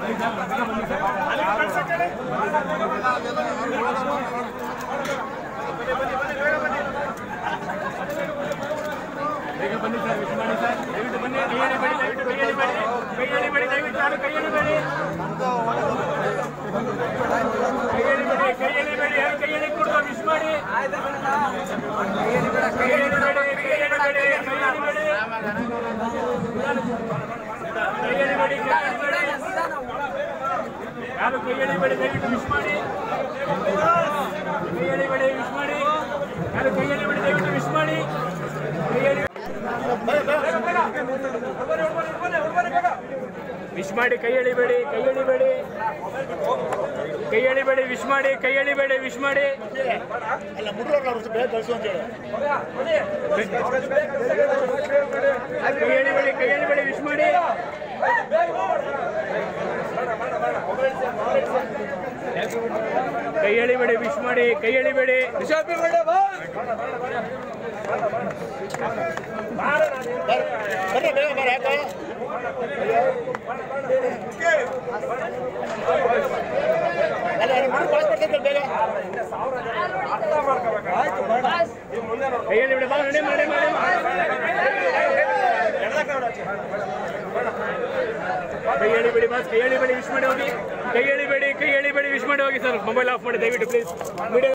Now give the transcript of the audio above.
ಬೇಗ ಬನ್ನಿ sir wish ಮಾಡಿ ಸರ್ ದಯವಿಟ್ಟು ಬನ್ನಿ ಕೈ ಎಳಿಬೇಡಿ ದಯವಿಟ್ಟು ಕೈ ಎಳಿಬೇಡಿ ಕೈ ಎಳಿಬೇಡಿ ದಯವಿಟ್ಟು ಯಾರು ಕೈ ಎಳಿಬೇಡಿ ಕೈ ಎಳಿಬೇಡಿ ಕೈ ಎಳಿಬೇಡಿ ಯಾರು ಕೈ ಎಳಿ ಕೊಡ್ತಾರೆ ವಿಶ್ ಮಾಡಿ ಕೈ ಎಳಿಬೇಡಿ ಕೈ ಎಳಿಬೇಡಿ ಕೈ ಎಳಿಬೇಡಿ ಕೈ ಎಳಿಬೇಡಿ ಕೈ ಎಳಿಬೇಡಿ ಯಾರು ಕೈ ಎಳಿಬೇಡಿ ದಯವಿಟ್ಟು ವಿಶ್ ಮಾಡಿ ಕೈ ಎಳಿಬೇಡಿ ವಿಶ್ ಮಾಡಿ ಯಾರು ಕೈ ಎಳಿಬೇಡಿ ದಯವಿಟ್ಟು ವಿಶ್ ಮಾಡಿ ಕೈ ಎಳಿ ವಿಶ್ ಮಾಡಿ ಕೈ ಎಳಿಬೇಡಿ ಕೈ ಎಳಿಬೇಡಿ ಕೈ ಎಳಿಬೇಡಿ ವಿಶ್ ಮಾಡಿ ಕೈ ಎಳಿಬೇಡಿ ವಿಶ್ ಮಾಡಿ ಅಲ್ಲ ಮುಟ್ಲೋರ್ಲ ಅವ್ರು ಬೇಗ ಕಳಿಸು ಅಂತ ಹೇಳಿ ಕೈ ಎಳಿಬೇಡಿ ಕೈ ಎಳಿಬೇಡಿ ವಿಶ್ ಮಾಡಿ ಕೈ ಎಳಿಬೇಡಿ ವಿಶ್ ಮಾಡಿ ಕೈ ಎಳಿಬೇಡಿ ಬರ್ರಿ ಬೇಗ ಬರ್ರಿ ಯಾಕೆ ಅಲ್ಲ ಮುಟ್ಲು ಪಾಸ್ ಮಾಡ್ತಾರೆ ಬೇಗ ಕೈ ಎಳಿಬೇಡಿ ಬಾ ನಡಿ ಮಾಡಿ ಮಾಡಿ ಕೈ ಎಳಿಬೇಡಿ ಬಾಸ್ ಕೈ ಎಳಿಬೇಡಿ ವಿಶ್ ಮಾಡಿ ಹೋಗಿ ಕೈ ಎಳಿಬೇಡಿ ಕೈ ಎಳಿಬೇಡಿ ವಿಶ್ ಮಾಡಿ ಹೋಗಿ ಸರ್ ಮೊಬೈಲ್ ಆಫ್ ಮಾಡಿ ದಯವಿಟ್ಟು ಪ್ಲೀಸ್